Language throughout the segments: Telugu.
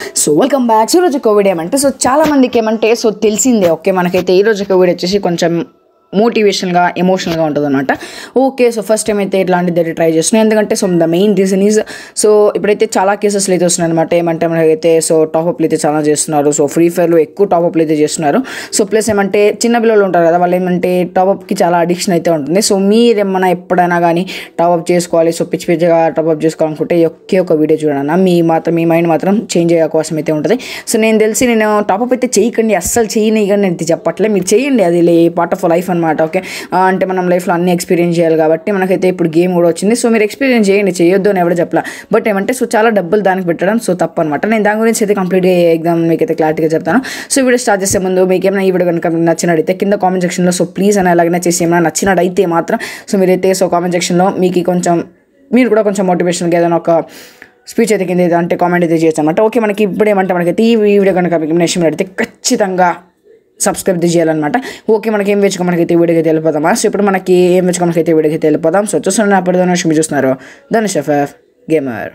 సో వెల్కమ్ బ్యాక్ సో ఈరోజు కోవిడ్ ఏమంటే సో చాలా మందికి ఏమంటే సో తెలిసిందే ఓకే మనకైతే ఈ రోజు కోవిడ్ వచ్చేసి కొంచెం మోటివేషన్గా ఎమోషనల్గా ఉంటుంది అనమాట ఓకే సో ఫస్ట్ టైం అయితే ఇట్లాంటిది ట్రై చేస్తున్నాను ఎందుకంటే so the main reason is so ఇప్పుడైతే చాలా కేసెస్లు అయితే వస్తున్నాయి అనమాట ఏమంటే మనకైతే సో టాప్అప్లు అయితే చాలా చేస్తున్నారు సో ఫ్రీ ఫైర్లో ఎక్కువ టాప్అప్లు అయితే చేస్తున్నారు సో ప్లస్ ఏమంటే చిన్న పిల్లలు ఉంటారు కదా వాళ్ళు ఏమంటే టాప్అప్కి చాలా అడిక్షన్ అయితే ఉంటుంది సో మీరేమన్నా ఎప్పుడైనా కానీ టాప్అప్ చేసుకోవాలి సో పిచ్చి పిచ్చిగా టాప్అప్ చేసుకోవాలనుకుంటే ఈ ఒకే ఒక వీడియో చూడన్నా మీ మాత్రం మీ మైండ్ మాత్రం చేంజ్ అయ్యే అవకాశం అయితే ఉంటుంది సో నేను తెలిసి నేను టాప్అప్ అయితే చేయకండి అస్సలు చేయని కానీ నేను చెప్పట్లే మీరు చేయండి అది పార్ట్ ఆఫ్ లైఫ్ అనమాట ఓకే ఆ, అంటే మనం లైఫ్లో అన్ని ఎక్స్పీరియన్స్ చేయాలి కాబట్టి మనకైతే ఇప్పుడు గేమ్ కూడా వచ్చింది సో మీరు ఎక్స్పీరియన్స్ చేయండి చేయొద్దు అని ఎవరు చెప్పలా బట్ ఏమంటే సో చాలా డబ్బులు దానికి పెట్టడం సో తప్పు అనమాట నేను దాని గురించి అయితే కంప్లీట్ ఎగ్జామ్ మీకైతే క్లారిటీగా చెప్తాను సో వీడియో స్టార్ట్ చేసే ముందు మీకు ఏమైనా ఈ వీడియో కనుక నచ్చినట్టయితే కింద కామెంట్ సెక్షన్లో సో ప్లీజ్ అని ఎలాగైనా చేసి ఏమైనా నచ్చినట్టయితే మాత్రం సో మీరైతే సో కామెంట్ సెక్షన్లో మీకు కొంచెం మీరు కూడా కొంచెం మోటివేషన్గా ఏదైనా ఒక స్పీచ్ అయితే కింద ఏదో అంటే కామెంట్ అయితే చేయొచ్చు అనమాట ఓకే మనకి ఇప్పుడు ఏమంటే మనకైతే ఈ వీడియో కనుక మీకు నేషన్ అయితే ఖచ్చితంగా సబ్స్క్రైబ్ చేయాలన్నమాట ఓకే మనకి ఏం వేచుకో మనకైతే వీడియోకి అయితే వెళ్ళిపోదామా సో ఇప్పుడు మనకి ఏం వేచుకో మనకైతే వీడియోకి అయితే వెళ్ళిపోదాం సో చూస్తున్నా అప్పుడు ధనుష్ మీరు చూస్తున్నారు ధనుష్ ఎఫ్ఎఫ్ గేమర్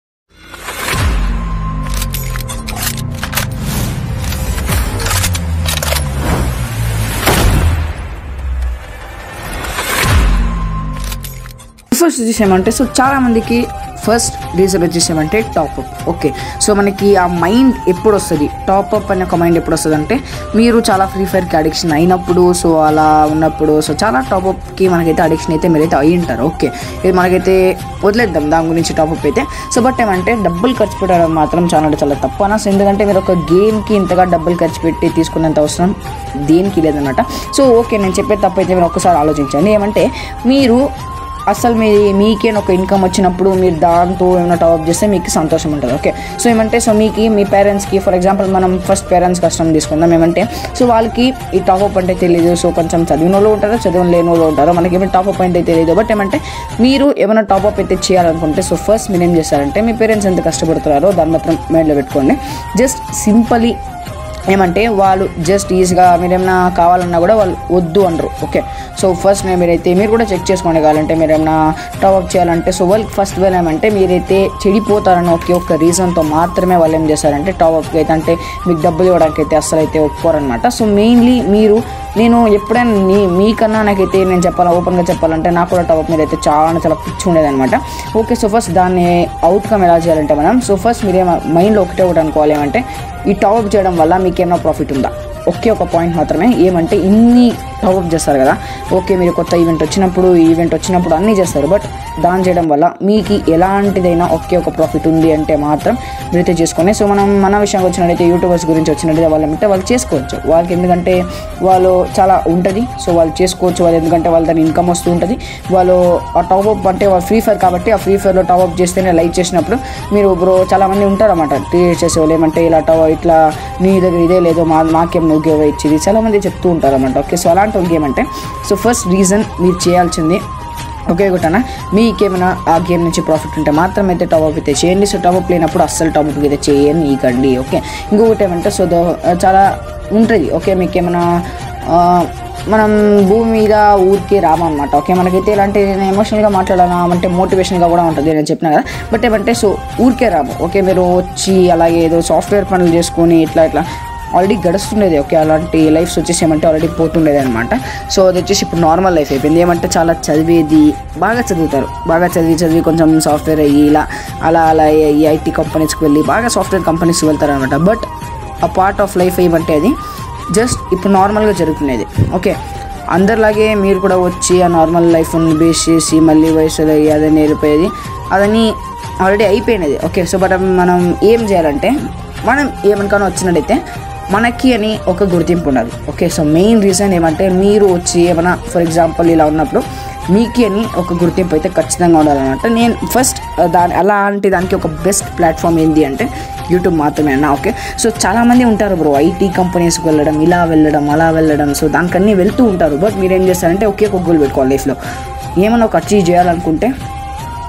ఫస్ట్ వచ్చేసేమంటే సో చాలా మందికి ఫస్ట్ రీజన్ వచ్చేసేమంటే టాప్అప్ ఓకే సో మనకి ఆ మైండ్ ఎప్పుడు వస్తుంది టాప్అప్ అనే ఒక మైండ్ ఎప్పుడు వస్తుంది అంటే మీరు చాలా ఫ్రీ ఫైర్కి అడిక్షన్ అయినప్పుడు సో అలా ఉన్నప్పుడు సో చాలా టాప్అప్కి మనకైతే అడిక్షన్ అయితే మీరైతే అయి ఉంటారు ఓకే ఇది మనకైతే వదిలేద్దాం దాని గురించి టాప్అప్ అయితే సో బట్ ఏమంటే డబ్బులు ఖర్చు పెట్టడం మాత్రం చాలా అంటే చాలా తప్పు అన్న ఎందుకంటే మీరు ఒక గేమ్కి ఇంతగా డబ్బులు ఖర్చు పెట్టి తీసుకునేంత అవసరం దేనికి లేదన్నమాట సో ఓకే నేను చెప్పే తప్పు అయితే మీరు ఒక్కసారి ఆలోచించండి ఏమంటే మీరు అసలు మీ మీకే ఒక ఇన్కమ్ వచ్చినప్పుడు మీరు దాంతో ఏమైనా టాప్ చేస్తే మీకు సంతోషం ఉంటుంది ఓకే సో ఏమంటే సో మీకు మీ పేరెంట్స్కి ఫర్ ఎగ్జాంపుల్ మనం ఫస్ట్ పేరెంట్స్ కష్టం తీసుకుందాం ఏమంటే సో వాళ్ళకి ఈ టాప్అప్ అంటే తెలియదు సో కొంచెం చదివిన వాళ్ళు ఉంటారు చదివిన లేని వాళ్ళు ఉంటారు మనకి ఏమైనా టాప్అప్ అంటే తెలియదు బట్ ఏమంటే మీరు ఏమైనా టాప్అప్ అయితే చేయాలనుకుంటే సో ఫస్ట్ మీరు ఏం చేస్తారంటే మీ పేరెంట్స్ ఎంత కష్టపడుతున్నారో దాన్ని మాత్రం మైండ్లో పెట్టుకోండి జస్ట్ సింపలీ ఏమంటే వాళ్ళు జస్ట్ ఈజీగా మీరు ఏమైనా కావాలన్నా కూడా వాళ్ళు వద్దు అనరు ఓకే సో ఫస్ట్ నేను మీరైతే మీరు కూడా చెక్ చేసుకోండి కావాలంటే మీరు ఏమైనా టాప్అప్ చేయాలంటే సో వాళ్ళు ఫస్ట్ వాళ్ళు ఏమంటే మీరైతే చెడిపోతారని ఒకే ఒక్క రీజన్తో మాత్రమే వాళ్ళు ఏం చేస్తారంటే టాప్అప్కి అయితే అంటే మీకు డబ్బులు ఇవ్వడానికి అయితే అస్సలు అయితే ఒప్పుకోరనమాట సో మెయిన్లీ మీరు నేను ఎప్పుడైనా నీ మీకన్నా నాకైతే నేను చెప్పాలా ఓపెన్గా చెప్పాలంటే నాకు కూడా టాప్ మీద అయితే చాలా చాలా పిచ్చి ఉండేది అనమాట ఓకే సో ఫస్ట్ దాన్ని అవుట్కమ్ ఎలా చేయాలంటే మనం సో ఫస్ట్ మీరు ఏమ మైండ్లో ఒకటే ఒకటి అనుకోవాలి ఏమంటే ఈ టాప్ చేయడం వల్ల మీకు ఏమైనా ప్రాఫిట్ ఉందా ఒకే ఒక పాయింట్ మాత్రమే ఏమంటే ఇన్ని టాప్అప్ చేస్తారు కదా ఓకే మీరు కొత్త ఈవెంట్ వచ్చినప్పుడు ఈవెంట్ వచ్చినప్పుడు అన్నీ చేస్తారు బట్ దాని చేయడం వల్ల మీకు ఎలాంటిదైనా ఒకే ఒక ప్రాఫిట్ ఉంది అంటే మాత్రం మీరైతే చేసుకొని సో మనం మన విషయానికి వచ్చినట్టయితే యూట్యూబర్స్ గురించి వచ్చినట్టయితే వాళ్ళు అంటే వాళ్ళు చేసుకోవచ్చు వాళ్ళకి ఎందుకంటే వాళ్ళు చాలా ఉంటుంది సో వాళ్ళు చేసుకోవచ్చు వాళ్ళు ఎందుకంటే వాళ్ళ దాని ఇన్కమ్ వస్తూ ఉంటుంది వాళ్ళు ఆ టాప్అప్ అంటే వాళ్ళు ఫ్రీ ఫైర్ కాబట్టి ఆ ఫ్రీ ఫైర్లో టాప్అప్ చేస్తేనే లైక్ చేసినప్పుడు మీరు బ్రో చాలా మంది ఉంటారన్నమాట క్రియేట్ చేసేవాళ్ళు ఏమంటే ఇలా టాప్ ఇట్లా నీ దగ్గర ఇదే లేదో మా మాకేం నువ్వు గేవ్ ఇచ్చేది చాలా మంది చెప్తూ ఉంటారన్నమాట ఓకే సో అలాంటి ఒక గేమ్ అంటే సో ఫస్ట్ రీజన్ మీరు చేయాల్సింది ఒకే ఒకటనా మీకేమైనా ఆ గేమ్ నుంచి ప్రాఫిట్ ఉంటే మాత్రం అయితే టాప్అప్ అయితే చేయండి సో టాప్అప్ లేనప్పుడు అస్సలు టాప్అప్ అయితే చేయని ఇకండి ఓకే ఇంకొకటి ఏమంటే సో దో చాలా ఉంటుంది ఓకే మీకేమైనా ఆ, మనం భూమి మీద ఊరికే రామన్నమాట ఓకే మనకైతే ఇలాంటి నేను ఎమోషనల్గా మాట్లాడాలా అంటే మోటివేషన్గా కూడా ఉంటుంది నేను చెప్పిన కదా బట్ ఏమంటే సో ఊరికే రాము ఓకే మీరు వచ్చి అలాగే ఏదో సాఫ్ట్వేర్ పనులు చేసుకొని ఇట్లా ఇట్లా ఆల్రెడీ గడుస్తుండేది ఓకే అలాంటి లైఫ్స్ వచ్చేసి ఏమంటే ఆల్రెడీ పోతుండేది అనమాట సో అది వచ్చేసి ఇప్పుడు నార్మల్ లైఫ్ అయిపోయింది ఏమంటే చాలా చదివేది బాగా చదువుతారు బాగా చదివి చదివి కొంచెం సాఫ్ట్వేర్ అయ్యి ఇలా అలా అలా ఈ ఐటీ కంపెనీస్కి వెళ్ళి బాగా సాఫ్ట్వేర్ కంపెనీస్కి వెళ్తారు అనమాట బట్ ఆ పార్ట్ ఆఫ్ లైఫ్ ఏమంటే అది జస్ట్ ఇప్పుడు నార్మల్గా జరుగుతున్నది ఓకే అందరిలాగే మీరు కూడా వచ్చి ఆ నార్మల్ లైఫ్ని బేస్ చేసి మళ్ళీ వయసులో అయ్యి అదే నేర్పోయేది అదని ఆల్రెడీ అయిపోయినది ఓకే సో బట్ మనం ఏం చేయాలంటే మనం ఏమనుకన్నా వచ్చినట్టయితే మనకి అని ఒక గుర్తింపు ఉండదు ఓకే సో మెయిన్ రీజన్ ఏమంటే మీరు వచ్చి ఏమైనా ఫర్ ఎగ్జాంపుల్ ఇలా ఉన్నప్పుడు మీకి అని ఒక గుర్తింపు అయితే ఖచ్చితంగా ఉండాలన్నమాట నేను ఫస్ట్ దాని అలాంటి దానికి ఒక బెస్ట్ ప్లాట్ఫామ్ ఏంటి అంటే యూట్యూబ్ మాత్రమే అన్న ఓకే సో చాలామంది ఉంటారు బ్రో ఐటీ కంపెనీస్కి వెళ్ళడం ఇలా వెళ్ళడం అలా వెళ్ళడం సో దానికన్నీ వెళ్తూ ఉంటారు బట్ మీరు ఏం చేస్తారంటే ఒకే ఒక గోల్ పెట్టుకోవాలి లైఫ్లో ఏమైనా ఒక అచీవ్ చేయాలనుకుంటే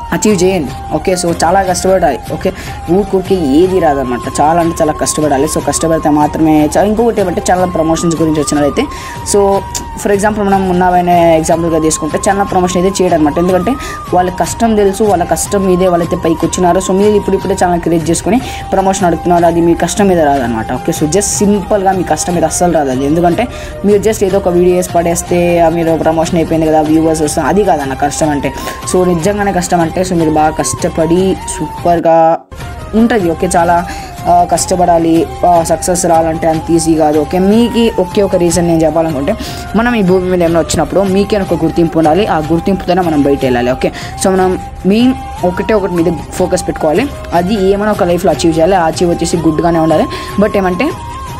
అచీవ్ చేయండి ఓకే సో చాలా కష్టపడాలి ఓకే ఊరికి ఏది రాదనమాట చాలా అంటే చాలా కష్టపడాలి సో కష్టపడితే మాత్రమే చా- ఇంకొకటి ఏమంటే ఛానల్ ప్రమోషన్స్ గురించి వచ్చినట్లయితే సో ఫర్ ఎగ్జాంపుల్ మనం ఉన్నవైన ఎగ్జాంపుల్గా తీసుకుంటే ఛానల్ ప్రమోషన్ అయితే చేయడం అనమాట ఎందుకంటే వాళ్ళ కష్టం తెలుసు వాళ్ళ కష్టం మీదే వాళ్ళైతే పైకి వచ్చినారు సో మీరు ఇప్పుడు ఇప్పుడే ఛానల్ క్రియేట్ చేసుకొని ప్రమోషన్ అడుగుతున్నారు అది మీ కష్టం మీద రాదనమాట ఓకే సో జస్ట్ సింపుల్గా మీ కష్టం మీద అస్సలు రాదు అది ఎందుకంటే మీరు జస్ట్ ఏదో ఒక వీడియో వేసి పడేస్తే ఆ మీరు ప్రమోషన్ అయిపోయింది కదా వ్యూవర్స్ వస్తాం అది కాదన్న కష్టం అంటే సో నిజంగానే కష్టం అంటే సో మీరు బాగా కష్టపడి సూపర్గా ఉంటుంది ఓకే చాలా ఆ, కష్టపడాలి సక్సెస్ రావాలంటే అంత ఈజీ కాదు ఓకే మీకు ఒకే ఒక రీజన్ నేను చెప్పాలనుకుంటే మనం ఈ భూమి మీద ఏమైనా వచ్చినప్పుడు మీకే ఒక గుర్తింపు ఉండాలి ఆ గుర్తింపుతోనే మనం బయట వెళ్ళాలి ఓకే సో మనం మెయిన్ ఒకటే ఒకటి మీద ఫోకస్ పెట్టుకోవాలి అది ఏమైనా ఒక లైఫ్లో అచీవ్ చేయాలి ఆ అచీవ్ వచ్చేసి గుడ్గానే ఉండాలి బట్ ఏమంటే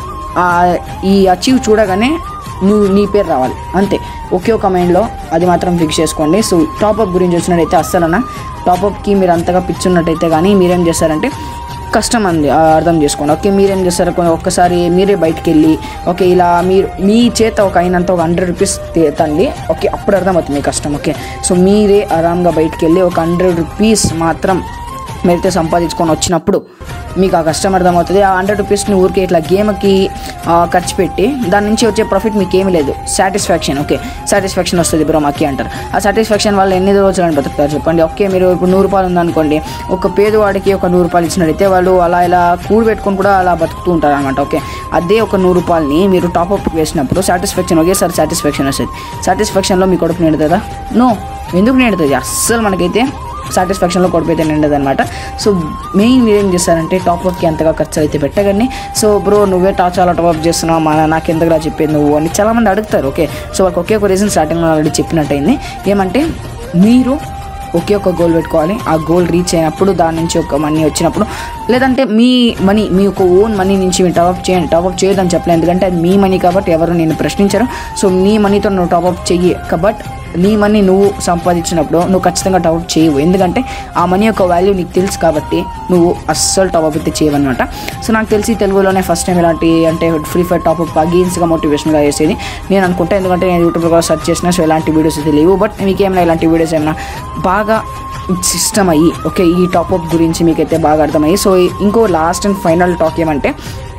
ఆ ఈ అచీవ్ చూడగానే నువ్వు నీ పేరు రావాలి అంతే ఒకే ఒక మైండ్లో అది మాత్రం ఫిక్స్ చేసుకోండి సో టాప్అప్ గురించి వచ్చినట్టయితే అస్సలన టాప్అప్కి మీరు అంతగా పిచ్చున్నట్టయితే కానీ మీరేం చేస్తారంటే కష్టం అంది ఆ, అర్థం చేసుకోండి ఓకే మీరేం చేస్తారు కొ- ఒక్కసారి మీరే బయటికి వెళ్ళి ఓకే ఇలా మీరు మీ చేత ఒక అయినంత ఒక హండ్రెడ్ రూపీస్ తండి ఓకే అప్పుడు అర్థమవుతుంది మీ కష్టం ఓకే సో మీరే ఆరామ్గా బయటికి వెళ్ళి ఒక హండ్రెడ్ రూపీస్ మాత్రం మీరైతే సంపాదించుకొని వచ్చినప్పుడు మీకు ఆ కష్టం అర్థమవుతుంది ఆ హండ్రెడ్ రూపీస్ని ఊరికే ఇట్లా గేమ్కి ఆ, ఖర్చు పెట్టి దాని నుంచి వచ్చే ప్రాఫిట్ మీకు ఏమీ లేదు సాటిస్ఫాక్షన్ ఓకే సాటిస్ఫాక్షన్ వస్తుంది బ్రో మాకి అంటారు ఆ సాటిస్ఫాక్షన్ వల్ల ఎన్ని రోజులు అని బతుకుతారు చెప్పండి ఓకే మీరు ఇప్పుడు నూరు రూపాయలు ఉందనుకోండి ఒక పేదవాడికి ఒక నూరు రూపాయలు ఇచ్చినట్టయితే వాళ్ళు అలా ఇలా కూడి పెట్టుకొని కూడా అలా బతుకుతూ ఉంటారు అనమాట ఓకే అదే ఒక నూరు రూపాయలని మీరు టాప్అప్ వేసినప్పుడు సాటిస్ఫాక్షన్ ఒకేసారి సాటిస్ఫాక్షన్ వస్తుంది సాటిస్ఫాక్షన్లో మీ కొడుకు నిండుతుందా నో ఎందుకు నిండుతుంది అస్సలు మనకైతే సాటిస్ఫాక్షన్లో కొడిపోతే నిండదు అనమాట సో మెయిన్ మీరు ఏం చేస్తారంటే టాప్అప్కి అంతగా ఖర్చు అయితే పెట్టకండి సో బ్రో నువ్వే టా చాలా టాప్అప్ చేస్తున్నావు మా నాకు ఎందుకులా చెప్పేది నువ్వు అని చాలామంది అడుగుతారు ఓకే సో వాళ్ళకి ఒకే ఒక రీజన్ స్టార్టింగ్లో ఆల్రెడీ చెప్పినట్టయింది ఏమంటే మీరు ఒకే ఒక గోల్ పెట్టుకోవాలి ఆ గోల్ రీచ్ అయినప్పుడు దాని నుంచి ఒక మనీ వచ్చినప్పుడు లేదంటే మీ మనీ మీ యొక్క ఓన్ మనీ నుంచి మీరు టాప్అప్ చేయండి టాప్అప్ చేయొద్దని చెప్పలేదు ఎందుకంటే అది మీ మనీ కాబట్టి ఎవరు నేను ప్రశ్నించరు సో నీ మనీతో నువ్వు టాప్అప్ చెయ్యి బట్ నీ మనీ నువ్వు సంపాదించినప్పుడు నువ్వు ఖచ్చితంగా టాప్అప్ చేయవు ఎందుకంటే ఆ మనీ యొక్క వాల్యూ నీకు తెలుసు కాబట్టి నువ్వు అస్సలు టాప్అప్ అయితే చేయవన్నమాట సో నాకు తెలిసి తెలుగులోనే ఫస్ట్ టైం ఇలాంటి అంటే ఫ్రీ ఫైర్ టాప్అప్ అగెయిన్స్గా మోటివేషన్గా చేసేది నేను అనుకుంటా ఎందుకంటే నేను యూట్యూబ్లో సెర్చ్ చేసిన సో ఎలాంటి వీడియోస్ అయితే లేవు బట్ మీకేమైనా ఇలాంటి వీడియోస్ ఏమైనా బాగా సిస్టమ్ అయ్యి ఓకే ఈ టాప్అప్ గురించి మీకైతే బాగా అర్థమయ్యి సో ఇంకో లాస్ట్ అండ్ ఫైనల్ టాక్ ఏమంటే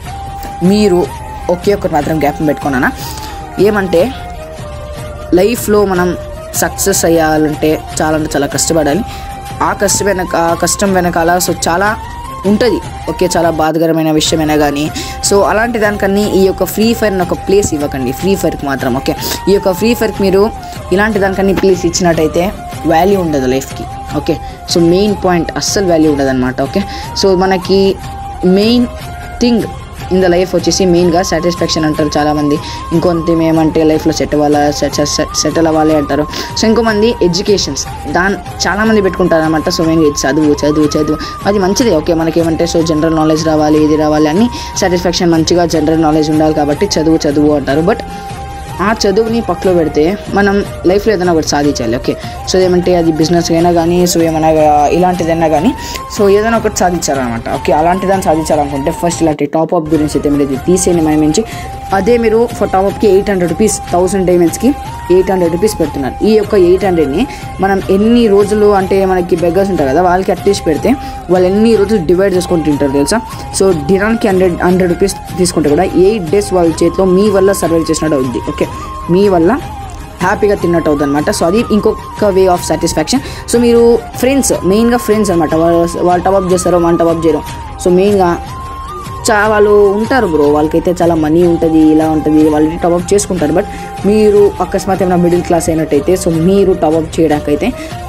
మీరు ఒకే ఒక్కటి మాత్రం గ్యాప్ పెట్టుకున్నానా ఏమంటే లైఫ్లో మనం సక్సెస్ అయ్యాలంటే చాలా అంటే చాలా కష్టపడాలి ఆ కష్టం వెనక ఆ కష్టం వెనకాల సో చాలా ఉంటుంది ఓకే చాలా బాధకరమైన విషయమైనా కానీ సో అలాంటి దానికన్నీ ఈ యొక్క ఫ్రీ ఫైర్ ఒక ప్లేస్ ఇవ్వకండి ఫ్రీ ఫైర్కి మాత్రం ఓకే ఈ యొక్క ఫ్రీ ఫైర్కి మీరు ఇలాంటి దానికన్నీ ప్లేస్ ఇచ్చినట్టయితే వాల్యూ ఉండదు లైఫ్కి ఓకే సో మెయిన్ పాయింట్ అస్సలు వాల్యూ ఉండదు అనమాట ఓకే సో మనకి main thing in the life వచ్చేసి మెయిన్గా సాటిస్ఫాక్షన్ అంటారు చాలామంది ఇంకొంత ఏమంటే లైఫ్లో సెట్ అవ్వాలా సెటిల్ అవ్వాలి అంటారు సో ఇంకో మంది ఎడ్యుకేషన్స్ దాని చాలామంది పెట్టుకుంటారు అనమాట సో మెయిన్గా ఇది చదువు చదువు చదువు అది మంచిదే ఓకే మనకి ఏమంటే సో జనరల్ నాలెడ్జ్ రావాలి ఇది రావాలి అని సాటిస్ఫాక్షన్ మంచిగా జనరల్ నాలెడ్జ్ ఉండాలి కాబట్టి చదువు చదువు అంటారు బట్ ఆ చదువుని పక్కలో పెడితే మనం లైఫ్లో ఏదైనా ఒకటి సాధించాలి ఓకే సో ఏమంటే అది బిజినెస్ అయినా కానీ సో ఏమైనా గా- ఇలాంటిదైనా కానీ సో ఏదైనా ఒకటి సాధించాలన్నమాట ఓకే అలాంటి దాన్ని సాధించాలనుకుంటే ఫస్ట్ ఇలాంటి టాప్ అప్ గురించి అయితే మీరు ఇది తీసేయండి మన నుంచి అదే మీరు ఫర్ టాప్ అప్కి ఎయిట్ హండ్రెడ్ రూపీస్ థౌసండ్ డైమండ్స్కి ఎయిట్ హండ్రెడ్ రూపీస్ పెడుతున్నారు ఈ యొక్క ఎయిట్ హండ్రెడ్ని మనం ఎన్ని రోజులు అంటే మనకి బెగ్గర్స్ ఉంటారు కదా వాళ్ళకి అట్లీస్ట్ పెడితే వాళ్ళు ఎన్ని రోజులు డివైడ్ చేసుకొని తింటారు తెలుసా సో దినానికి హండ్రెడ్ హండ్రెడ్ రూపీస్ తీసుకుంటే కూడా ఎయిట్ డేస్ వాళ్ళ చేతిలో మీ వల్ల సర్వైవ్ చేసినట్టు అవుద్ది ఓకే మీ వల్ల హ్యాపీగా తిన్నట్టు అవుతుంది అనమాట సో అది ఇంకొక వే ఆఫ్ సాటిస్ఫాక్షన్ సో మీరు ఫ్రెండ్స్ మెయిన్గా ఫ్రెండ్స్ అనమాట వాళ్ళు వాళ్ళు టబప్ చేస్తారు మన టబప్ చేయడం సో మెయిన్గా చా వాళ్ళు ఉంటారు బ్రో వాళ్ళకైతే చాలా మనీ ఉంటుంది ఇలా ఉంటుంది వాళ్ళు టబప్ చేసుకుంటారు బట్ మీరు అకస్మాత్ ఏమైనా మిడిల్ క్లాస్ అయినట్టయితే సో మీరు టబప్ చేయడానికైతే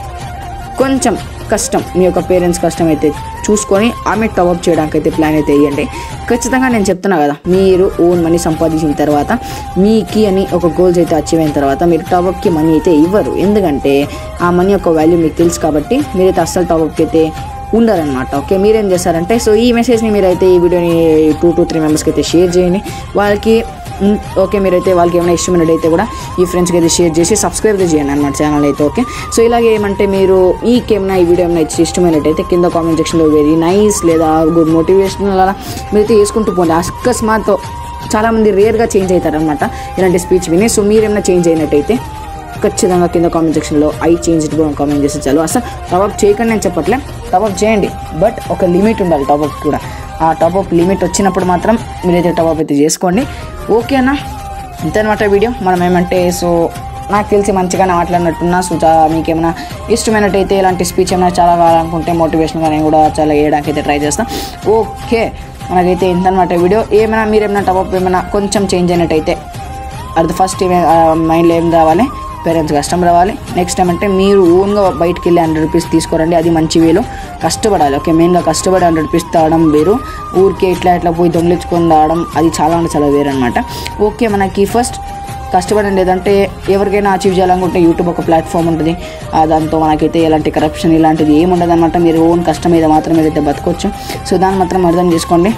కొంచెం కష్టం మీ యొక్క పేరెంట్స్ కష్టం అయితే చూసుకొని ఆమె టవప్ చేయడానికి అయితే ప్లాన్ అయితే వేయండి ఖచ్చితంగా నేను చెప్తున్నా కదా మీరు ఓన్ మనీ సంపాదించిన తర్వాత మీకి అని ఒక గోల్స్ అయితే అచీవ్ అయిన తర్వాత మీరు టాప్అప్కి మనీ అయితే ఇవ్వరు ఎందుకంటే ఆ మనీ యొక్క వాల్యూ మీకు తెలుసు కాబట్టి మీరైతే అస్సలు టాప్అప్కి అయితే ఉండరనమాట ఓకే మీరేం చేస్తారంటే సో ఈ మెసేజ్ని మీరైతే ఈ వీడియోని టూ టు త్రీ మెంబర్స్కి అయితే షేర్ చేయండి వాళ్ళకి ఉమ్, ఓకే మీరైతే వాళ్ళకి ఏమైనా ఇష్టమైనట్టయితే కూడా ఈ ఫ్రెండ్స్కి అయితే షేర్ చేసి సబ్స్క్రైబ్ అయితే చేయండి అనమాట ఛానల్ అయితే ఓకే సో ఇలాగే ఏమంటే మీరు మీకేమైనా ఈ వీడియో ఏమైనా ఇచ్చి ఇష్టమైనట్టయితే కింద కామెంట్ సెక్షన్లో వెరీ నైస్ లేదా గుడ్ మోటివేషనల్ అలా మీరైతే వేసుకుంటూ పోండి అకస్మాత్ చాలామంది రేర్గా చేంజ్ అవుతారనమాట ఇలాంటి స్పీచ్ విని సో మీరేమైనా చేంజ్ అయినట్టయితే ఖచ్చితంగా కింద కామెంట్ సెక్షన్లో ఐ చేంజ్ కూడా కామెంట్ చేస్తే చాలు అసలు టాప్అప్ చేయకండి నేను చెప్పట్లే టాప్అప్ చేయండి బట్ ఒక లిమిట్ ఉండాలి టాప్అప్ కూడా ఆ టాప్అప్ లిమిట్ వచ్చినప్పుడు మాత్రం మీరైతే టాప్అప్ అయితే చేసుకోండి ఓకేనా ఇంతనమాట వీడియో మనం ఏమంటే సో నాకు తెలిసి మంచిగానే మాట్లాడినట్టున్నా సో చాలా మీకు ఏమైనా ఇష్టమైనట్టయితే ఇలాంటి స్పీచ్ ఏమైనా చాలా కావాలనుకుంటే మోటివేషన్గా నేను కూడా చాలా వేయడానికి అయితే ట్రై చేస్తాను ఓకే మనకైతే ఇంతనమాట వీడియో ఏమైనా మీరు ఏమైనా టాప్అప్ ఏమైనా కొంచెం చేంజ్ అయినట్టయితే అది ఫస్ట్ మైండ్లో ఏం రావాలి పేరెంట్స్ కష్టం రావాలి నెక్స్ట్ ఏమంటే మీరు ఓన్గా బయటికి వెళ్ళి హండ్రెడ్ రూపీస్ తీసుకోరండి అది మంచి వేలో కష్టపడాలి ఓకే మెయిన్గా కష్టపడి హండ్రెడ్ రూపీస్ తాగడం వేరు ఊరికే ఇట్లా ఇట్లా పోయి దొంగిలించుకొని రావడం అది చాలా అంటే చాలా వేరు అనమాట ఓకే మనకి ఫస్ట్ కష్టపడండి లేదంటే ఎవరికైనా అచీవ్ చేయాలనుకుంటే యూట్యూబ్ ఒక ప్లాట్ఫామ్ ఉంటుంది ఆ దాంతో మనకైతే ఎలాంటి కరప్షన్ ఇలాంటిది ఏమి ఉండదు అనమాట మీరు ఓన్ కష్టం మీద మాత్రమే అయితే బతకొచ్చు సో దాన్ని మాత్రం అర్థం చేసుకోండి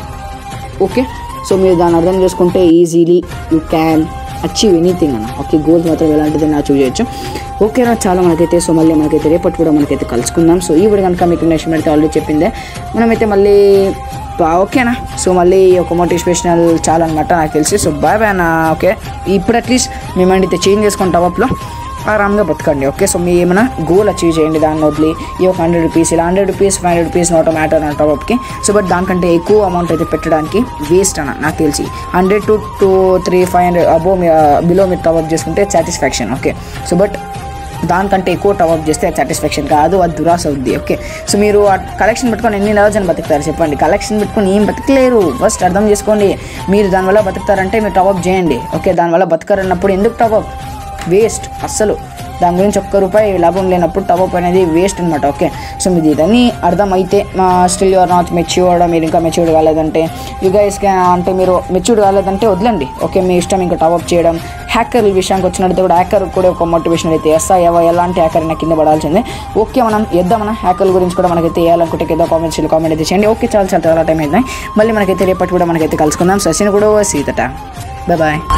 ఓకే సో మీరు దాన్ని అర్థం చేసుకుంటే easily you can achieve anything అన్న ఓకే గోల్స్ మాత్రం ఎలాంటిది అచీవ్ చేయొచ్చు ఓకేనా చాలా మనకైతే సో మళ్ళీ మనకైతే రేపటి కూడా మనకైతే కలుసుకుందాం సో ఈ వీడియో కనుక మీకు నెక్స్ట్ అయితే ఆల్రెడీ చెప్పిందే మనమైతే మళ్ళీ బా- ఓకేనా సో మళ్ళీ ఒక మోటివేషనల్ చాలా అనమాట నాకు తెలిసి సో బాయ్ బాయ్ అన్న ఓకే ఇప్పుడు అట్లీస్ట్ మీ మైండ్ అయితే చేంజ్ చేసుకుని టాప్లో ఆరామ్గా బతకండి ఓకే సో మీ ఏమైనా గోల్ అచీవ్ చేయండి దాన్ని వదిలి ఈ ఒక హండ్రెడ్ రూపీస్ ఇలా hundred rupees five hundred rupees not matter అన్న టాప్కి సో బట్ దానికంటే ఎక్కువ అమౌంట్ అయితే పెట్టడానికి వేస్ట్ అన్న నాకు తెలిసి hundred to two three five hundred above మీ బిలో మీరు టాప్అప్ చేసుకుంటే సాటిస్ఫాక్షన్ ఓకే సో బట్ దానికంటే ఎక్కువ టాప్అప్ చేస్తే సాటిస్ఫాక్షన్ కాదు అది దురాశ అవుద్ది ఓకే సో మీరు ఆ కలెక్షన్ పెట్టుకొని ఎన్ని రోజులు బతుకుతారు చెప్పండి కలెక్షన్ పెట్టుకొని ఏం బతకలేరు ఫస్ట్ అర్థం చేసుకోండి మీరు దానివల్ల బతుకుతారంటే మీరు టాప్అప్ చేయండి ఓకే దానివల్ల బతకరన్నప్పుడు ఎందుకు టాప్అప్ వేస్ట్ అస్సలు దాని గురించి ఒక్క రూపాయి లాభం లేనప్పుడు టాప్అప్ అనేది వేస్ట్ అనమాట ఓకే సో మీది ఇదన్నీ అర్థమైతే స్టిల్ యువర్ నాట్ మెచ్యూర్డ్ మీరు ఇంకా మెచ్యూర్డ్ కాలేదంటే యూ గైస్ అంటే మీరు మెచ్యూర్డ్ కాలేదంటే వదలండి ఓకే మీ ఇష్టం ఇంకా టాప్అప్ చేయడం హ్యాకర్ విషయానికి వచ్చినట్టు కూడా హ్యాకర్ కూడా ఒక మోటివేషన్ అయితే వేస్తా ఎవ ఎలాంటి హ్యాకర్ అయినా కింద పడాల్సిందే ఓకే మనం వేద్దాం మన హ్యాకర్ గురించి కూడా మనకైతే వేయాలనుకుంటే కింద కామెంట్స్ కామెంట్ అయితే చేయండి ఓకే చాలా చాలా చాలా టైం అయితే మళ్ళీ మనకైతే రేపటి కూడా మనకైతే కలుసుకుందాం సచిన్ కూడా సీతట బాయ్ బాయ్